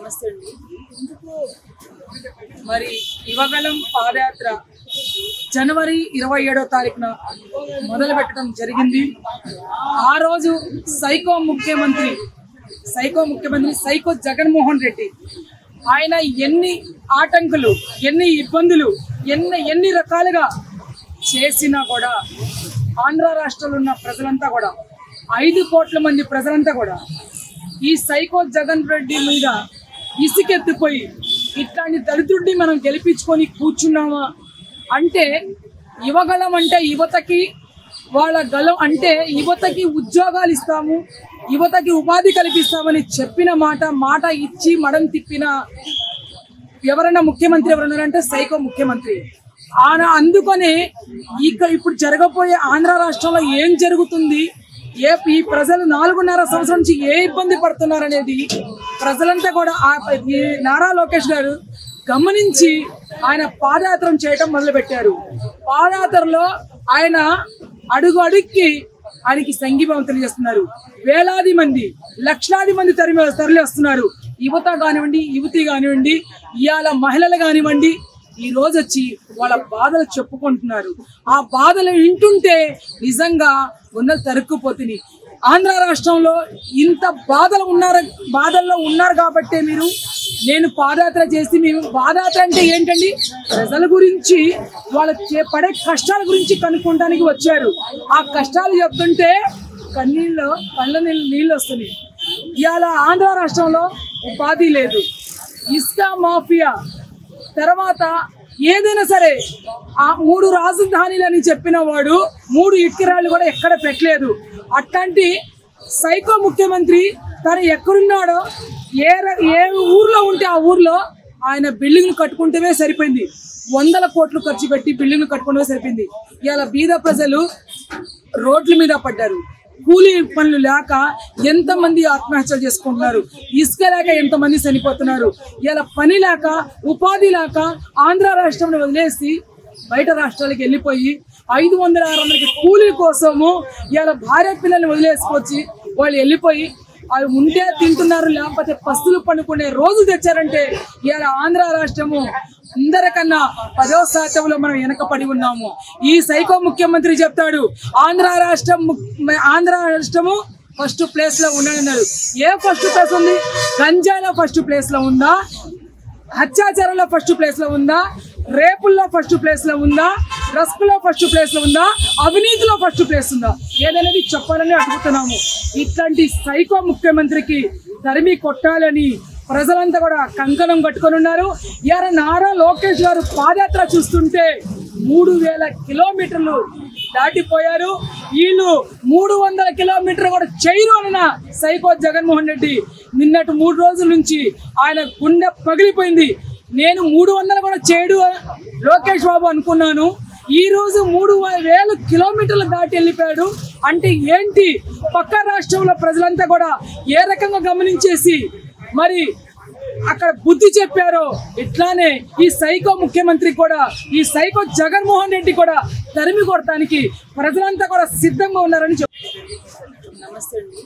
నమస్తే అండి మరి యువగలం పాదయాత్ర జనవరి ఇరవై ఏడో తారీఖున మొదలు పెట్టడం జరిగింది ఆ రోజు సైకో ముఖ్యమంత్రి సైకో ముఖ్యమంత్రి సైకో జగన్మోహన్ రెడ్డి ఆయన ఎన్ని ఆటంకులు ఎన్ని ఇబ్బందులు ఎన్ని ఎన్ని రకాలుగా చేసినా కూడా ఆంధ్ర రాష్ట్రంలో ఉన్న ప్రజలంతా కూడా ఐదు కోట్ల మంది ప్రజలంతా కూడా ఈ సైకో జగన్ రెడ్డి మీద ఇసుకెత్తిపోయి ఇట్లాంటి దళితుడిని మనం గెలిపించుకొని కూర్చున్నామా అంటే యువగలం అంటే యువతకి వాళ్ళ గలం అంటే యువతకి ఉద్యోగాలు ఇస్తాము యువతకి ఉపాధి కల్పిస్తామని చెప్పిన మాట మాట ఇచ్చి మడం తిప్పిన ఎవరైనా ముఖ్యమంత్రి ఎవరున్నారంటే సైకో ముఖ్యమంత్రి ఆయన అందుకనే ఇక ఇప్పుడు జరగబోయే ఆంధ్ర రాష్ట్రంలో ఏం జరుగుతుంది ఏ ఈ ప్రజలు నాలుగున్నర సంవత్సరం నుంచి ఏ ఇబ్బంది పడుతున్నారనేది ప్రజలంతా కూడా ఆ ఈ నారా లోకేష్ గారు గమనించి ఆయన పాదయాత్ర చేయటం మొదలుపెట్టారు పాదయాత్రలో ఆయన అడుగు అడుక్కి ఆయనకి సంఘీభావం తెలియజేస్తున్నారు వేలాది మంది లక్షలాది మంది తరిమి తరలి వస్తున్నారు యువత కానివ్వండి యువతి కానివ్వండి ఇవాళ మహిళలు కానివ్వండి ఈ రోజు వచ్చి వాళ్ళ బాధలు చెప్పుకుంటున్నారు ఆ బాధలు వింటుంటే నిజంగా ఉన్నది తరుక్కుపోతుంది ఆంధ్ర రాష్ట్రంలో ఇంత బాధలు ఉన్నారు బాధల్లో ఉన్నారు కాబట్టే మీరు నేను పాదయాత్ర చేసి మేము పాదయాత్ర అంటే ఏంటండి ప్రజల గురించి వాళ్ళ చే- పడే కష్టాల గురించి కనుక్కోవడానికి వచ్చారు ఆ కష్టాలు చెప్తుంటే కన్నీళ్ళు కళ్ళ నీళ్ళు నీళ్ళు వస్తున్నాయి ఇవాళ ఆంధ్ర రాష్ట్రంలో ఉపాధి లేదు ఇసుక మాఫియా తర్వాత ఏదైనా సరే ఆ మూడు రాజధానిలని చెప్పిన వాడు మూడు ఇటుకరాళ్ళు కూడా ఎక్కడ పెట్టలేదు అట్లాంటి సైకో ముఖ్యమంత్రి తను ఎక్కడున్నాడో ఏ ర- ఏ ఊర్లో ఉంటే ఆ ఊర్లో ఆయన బిల్డింగ్లు కట్టుకుంటేనే సరిపోయింది వందల కోట్లు ఖర్చు పెట్టి బిల్డింగ్లు కట్టుకుంటే సరిపోయింది ఇవాళ బీద ప్రజలు రోడ్ల మీద పడ్డారు కూలీ పనులు లేక ఎంతమంది ఆత్మహత్యలు చేసుకుంటున్నారు ఇసుక లేక ఎంతమంది చనిపోతున్నారు ఇలా పని లేక ఉపాధి లేక ఆంధ్ర రాష్ట్రం వదిలేసి బయట రాష్ట్రాలకు వెళ్ళిపోయి ఐదు వందల ఆరు వందలకి కూలీ కోసము ఇవాళ భార్య పిల్లల్ని వదిలేసుకొచ్చి వాళ్ళు వెళ్ళిపోయి అవి ఉంటే తింటున్నారు లేకపోతే పస్తులు పండుకునే రోజు తెచ్చారంటే ఇవాళ ఆంధ్ర రాష్ట్రము అందరికన్నా పదో శాతంలో మనం వెనకపడి ఉన్నాము ఈ సైకో ముఖ్యమంత్రి చెప్తాడు ఆంధ్ర రాష్ట్రం ము- ఆంధ్ర రాష్ట్రము ఫస్ట్ ప్లేస్ లో ఉండనున్నారు ఏ ఫస్ట్ ప్లేస్ ఉంది గంజాయిలో ఫస్ట్ ప్లేస్ లో ఉందా హత్యాచారంలో ఫస్ట్ ప్లేస్ లో ఉందా రేపుల్లో ఫస్ట్ ప్లేస్ లో ఉందా రస్కులో ఫస్ట్ ప్లేస్ లో ఉందా అవినీతిలో ఫస్ట్ ప్లేస్ ఉందా ఏదనేది చెప్పాలని అడుగుతున్నాము ఇట్లాంటి సైకో ముఖ్యమంత్రికి తరిమి కొట్టాలని ప్రజలంతా కూడా కంకణం కట్టుకొని ఉన్నారు ఇవాళ నారా లోకేష్ గారు పాదయాత్ర చూస్తుంటే మూడు వేల కిలోమీటర్లు దాటిపోయారు వీళ్ళు మూడు వందల కిలోమీటర్ కూడా చేయరు అన్న సైకో జగన్మోహన్ రెడ్డి నిన్నటి మూడు రోజుల నుంచి ఆయన గుండె పగిలిపోయింది నేను మూడు వందలు కూడా చేయడు లోకేష్ బాబు అనుకున్నాను ఈ రోజు మూడు వేల కిలోమీటర్లు దాటి వెళ్ళిపోయాడు అంటే ఏంటి పక్క రాష్ట్రంలో ప్రజలంతా కూడా ఏ రకంగా గమనించేసి మరి అక్కడ బుద్ధి చెప్పారో ఇట్లానే ఈ సైకో ముఖ్యమంత్రి కూడా ఈ సైకో జగన్మోహన్ రెడ్డి కూడా తరిమి కొడటానికి ప్రజలంతా కూడా సిద్ధంగా ఉన్నారని చెప్ నమస్తే అండి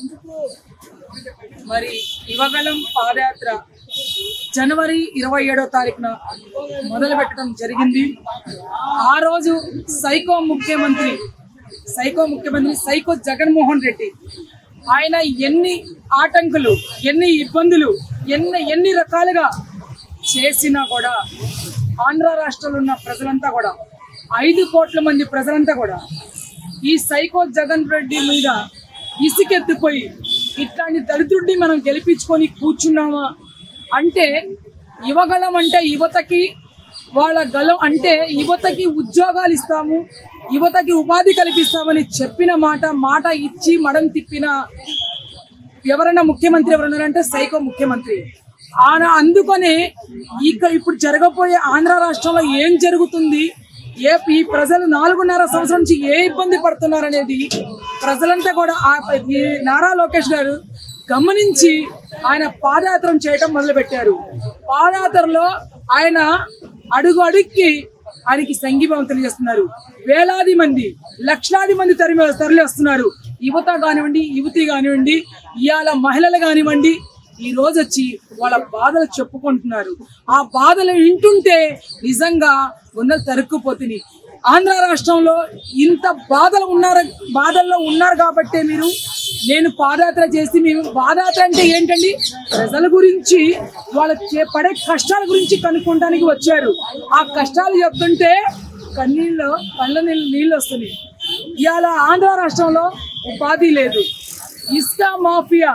మరి యువగలం పాదయాత్ర జనవరి ఇరవై ఏడో తారీఖున మొదలు పెట్టడం జరిగింది ఆ రోజు సైకో ముఖ్యమంత్రి సైకో ముఖ్యమంత్రి సైకో జగన్మోహన్ రెడ్డి ఆయన ఎన్ని ఆటంకులు ఎన్ని ఇబ్బందులు ఎన్ని ఎన్ని రకాలుగా చేసినా కూడా ఆంధ్ర రాష్ట్రంలో ఉన్న ప్రజలంతా కూడా ఐదు కోట్ల మంది ప్రజలంతా కూడా ఈ సైకో జగన్ రెడ్డి మీద ఇసుకెత్తిపోయి ఇట్లాంటి దళితుడిని మనం గెలిపించుకొని కూర్చున్నామా అంటే యువగలం అంటే యువతకి వాళ్ళ గలం అంటే యువతకి ఉద్యోగాలు ఇస్తాము యువతకి ఉపాధి కల్పిస్తామని చెప్పిన మాట మాట ఇచ్చి మడం తిప్పిన ఎవరైనా ముఖ్యమంత్రి ఎవరున్నారంటే సైకో ముఖ్యమంత్రి ఆయన అందుకనే ఇక ఇప్పుడు జరగబోయే ఆంధ్ర రాష్ట్రంలో ఏం జరుగుతుంది ఏ ఈ ప్రజలు నాలుగున్నర సంవత్సరం నుంచి ఏ ఇబ్బంది పడుతున్నారనేది ప్రజలంతా కూడా ఆ ఈ నారా లోకేష్ గారు గమనించి ఆయన పాదయాత్ర చేయటం మొదలుపెట్టారు పాదయాత్రలో ఆయన అడుగు అడుక్కి ఆయనకి సంఘీభావం తెలియజేస్తున్నారు వేలాది మంది లక్షలాది మంది తరిమి తరలి వస్తున్నారు యువత కానివ్వండి యువతి కానివ్వండి ఇవాళ మహిళలు కానివ్వండి ఈ రోజు వచ్చి వాళ్ళ బాధలు చెప్పుకుంటున్నారు ఆ బాధలు వింటుంటే నిజంగా గుండెలు తరుక్కుపోతున్నాయి ఆంధ్ర రాష్ట్రంలో ఇంత బాధలు ఉన్నారు బాధల్లో ఉన్నారు కాబట్టే మీరు నేను పాదయాత్ర చేసి మేము పాదయాత్ర అంటే ఏంటండి ప్రజల గురించి వాళ్ళ చే- పడే కష్టాల గురించి కనుక్కోవడానికి వచ్చారు ఆ కష్టాలు చెప్తుంటే కన్నీళ్ళు కళ్ళ నీళ్ళు నీళ్ళు వస్తున్నాయి ఇవాళ ఆంధ్ర రాష్ట్రంలో ఉపాధి లేదు ఇసుక మాఫియా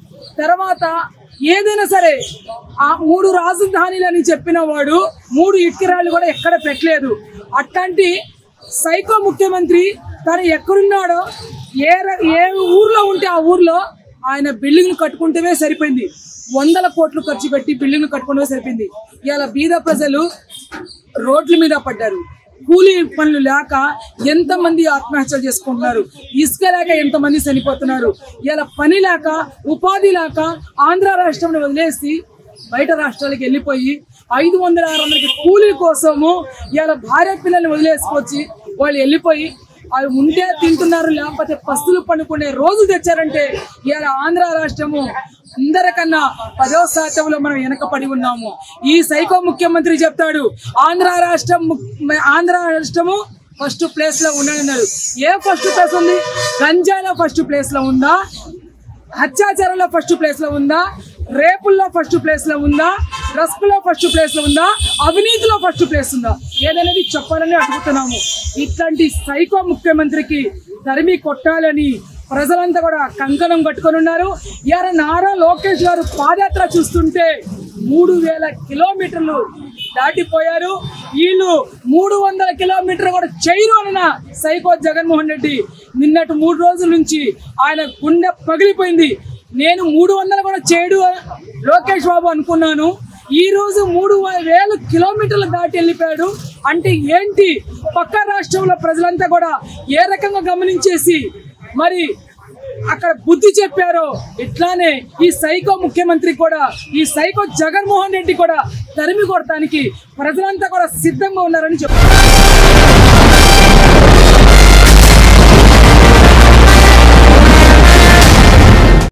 తర్వాత ఏదైనా సరే ఆ మూడు రాజధానిలని చెప్పిన వాడు మూడు ఇటుకరాళ్ళు కూడా ఎక్కడ పెట్టలేదు అట్లాంటి సైకో ముఖ్యమంత్రి తను ఎక్కడున్నాడో ఏ ర- ఏ ఊర్లో ఉంటే ఆ ఊర్లో ఆయన బిల్డింగ్లు కట్టుకుంటేనే సరిపోయింది వందల కోట్లు ఖర్చు పెట్టి బిల్డింగ్లు కట్టుకుంటే సరిపోయింది ఇవాళ బీద ప్రజలు రోడ్ల మీద పడ్డారు కూలీ పనులు లేక ఎంతమంది ఆత్మహత్యలు చేసుకుంటున్నారు ఇసుక లేక ఎంతమంది చనిపోతున్నారు ఇలా పని లేక ఉపాధి లేక ఆంధ్ర రాష్ట్రంని వదిలేసి బయట రాష్ట్రాలకు వెళ్ళిపోయి ఐదు వందల ఆరు వందలకి కూలీ కోసము ఇవాళ భార్య పిల్లల్ని వదిలేసుకొచ్చి వాళ్ళు వెళ్ళిపోయి అవి ఉంటే తింటున్నారు లేకపోతే పస్తులు పండుకునే రోజు తెచ్చారంటే ఇవాళ ఆంధ్ర రాష్ట్రము అందరికన్నా పదో శాతంలో మనం వెనకపడి ఉన్నాము ఈ సైకో ముఖ్యమంత్రి చెప్తాడు ఆంధ్ర రాష్ట్రం ము- ఆంధ్ర రాష్ట్రము ఫస్ట్ ప్లేస్ లో ఉండనున్నారు ఏ ఫస్ట్ ప్లేస్ ఉంది గంజాయిలో ఫస్ట్ ప్లేస్ లో ఉందా అత్యాచారంలో ఫస్ట్ ప్లేస్ లో ఉందా రేపుల్లో ఫస్ట్ ప్లేస్ లో ఉందా రస్కులో ఫస్ట్ ప్లేస్ లో ఉందా అవినీతిలో ఫస్ట్ ప్లేస్ ఉందా ఏదనేది చెప్పాలని అడుగుతున్నాము ఇట్లాంటి సైకో ముఖ్యమంత్రికి తరిమి కొట్టాలని ప్రజలంతా కూడా కంకణం కట్టుకొని ఉన్నారు ఇవాళ నారా లోకేష్ గారు పాదయాత్ర చూస్తుంటే మూడు వేల కిలోమీటర్లు దాటిపోయారు వీళ్ళు మూడు వందల కిలోమీటర్ కూడా చేయరు అన్న సైకో జగన్మోహన్ రెడ్డి నిన్నటి మూడు రోజుల నుంచి ఆయన గుండె పగిలిపోయింది నేను మూడు వందలు కూడా చేయడు లోకేష్ బాబు అనుకున్నాను ఈ రోజు మూడు వేల కిలోమీటర్లు దాటి వెళ్ళిపోయాడు అంటే ఏంటి పక్క రాష్ట్రంలో ప్రజలంతా కూడా ఏ రకంగా గమనించేసి మరి అక్కడ బుద్ధి చెప్పారో ఇట్లానే ఈ సైకో ముఖ్యమంత్రి కూడా ఈ సైకో జగన్మోహన్ రెడ్డి కూడా తరిమి కొడటానికి ప్రజలంతా కూడా సిద్ధంగా ఉన్నారని చెప్పారు